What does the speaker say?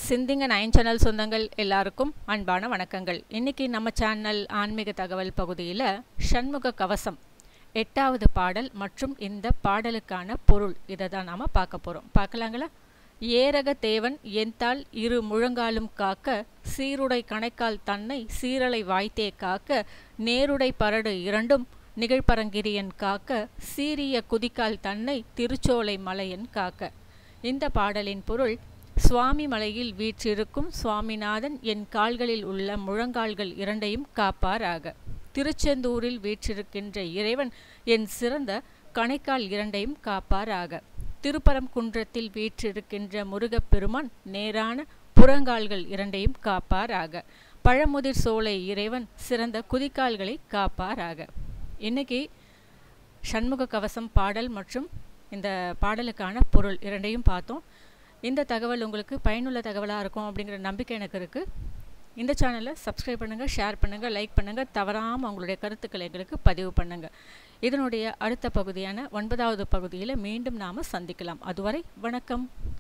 சிந்திங்க nine channel சொந்தங்கள் எல்லாருக்கும் அன்பான வணக்கங்கள் இன்னைக்கு நம்ம சேனல் ஆன்மீக தகவல் பகுதியில் சண்முக கவசம் எட்டாவது பாடல் மற்றும் இந்த பாடலுக்கான பொருள் இதை தான் நாம் பார்க்க போகிறோம் பார்க்கலாங்களா ஏரக தேவன் எந்தால் இரு முழங்காலும் காக்க சீருடை கணைக்கால் தன்னை சீரலை வாய்த்தே காக்க நேருடை பரடு இரண்டும் நிகழ்பரங்கிரியன் காக்க சீரிய குதிக்கால் தன்னை திருச்சோலை மலையன் காக்க இந்த பாடலின் பொருள் சுவாமி மலையில் வீற்றிருக்கும் சுவாமிநாதன் என் கால்களில் உள்ள முழங்கால்கள் இரண்டையும் காப்பாராக திருச்செந்தூரில் வீற்றிருக்கின்ற இறைவன் என் சிறந்த கணைக்கால் இரண்டையும் காப்பாராக திருப்பரங்குன்றத்தில் வீற்றிருக்கின்ற முருகப்பெருமான் நேரான புறங்கால்கள் இரண்டையும் காப்பாராக பழமுதிர் சோலை இறைவன் சிறந்த குதிக்கால்களை காப்பாராக இன்னைக்கு சண்முக கவசம் பாடல் மற்றும் இந்த பாடலுக்கான பொருள் இரண்டையும் பார்த்தோம் இந்த தகவல் உங்களுக்கு பயனுள்ள தகவலாக இருக்கும் அப்படிங்கிற நம்பிக்கை எனக்கு இருக்குது இந்த சேனலை சப்ஸ்கிரைப் பண்ணுங்கள் ஷேர் பண்ணுங்கள் லைக் பண்ணுங்கள் தவறாமல் உங்களுடைய கருத்துக்களை எங்களுக்கு பதிவு பண்ணுங்கள் இதனுடைய அடுத்த பகுதியான ஒன்பதாவது பகுதியில் மீண்டும் நாம் சந்திக்கலாம் அதுவரை வணக்கம்